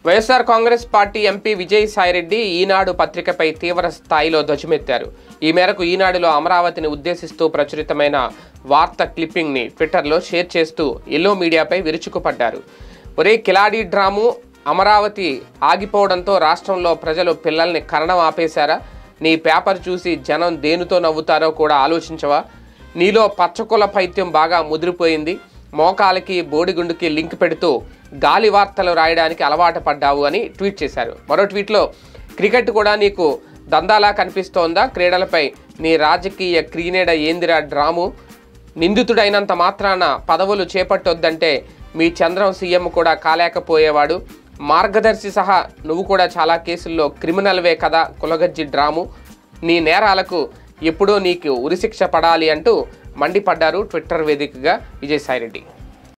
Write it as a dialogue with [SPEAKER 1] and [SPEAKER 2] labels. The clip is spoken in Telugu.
[SPEAKER 1] వైఎస్ఆర్ కాంగ్రెస్ పార్టీ ఎంపీ విజయసాయిరెడ్డి ఈనాడు పత్రికపై తీవ్ర స్థాయిలో ధ్వజమెత్తారు ఈ మేరకు ఈనాడులో అమరావతిని ఉద్దేశిస్తూ ప్రచురితమైన వార్త క్లిప్పింగ్ని ట్విట్టర్లో షేర్ చేస్తూ ఎల్లో మీడియాపై విరుచుకుపడ్డారు ఒరే కిలాడీ డ్రాము అమరావతి ఆగిపోవడంతో రాష్ట్రంలో ప్రజలు పిల్లల్ని కరణం ఆపేశారా నీ పేపర్ చూసి జనం దేనితో నవ్వుతారో కూడా ఆలోచించవా నీలో పచ్చకుల పైత్యం బాగా ముదిరిపోయింది మోకాలకి బోడిగుండుకి లింక్ పెడుతూ గాలి వార్తలు రాయడానికి అలవాటు పడ్డావు అని ట్వీట్ చేశారు మరో ట్వీట్లో క్రికెట్ కూడా నీకు దందాలా కనిపిస్తోందా క్రీడలపై నీ రాజకీయ క్రీనేడ ఏందిరా డ్రాము నిందితుడైనంత మాత్రాన పదవులు చేపట్టొద్దంటే మీ చంద్రం సీఎం కూడా కాలేకపోయేవాడు మార్గదర్శి సహా నువ్వు కూడా చాలా కేసుల్లో క్రిమినల్వే కదా కులగజ్జి డ్రాము నీ నేరాలకు ఎప్పుడో నీకు ఉరిశిక్ష పడాలి అంటూ మండిపడ్డారు ట్విట్టర్ వేదికగా విజయసాయిరెడ్డి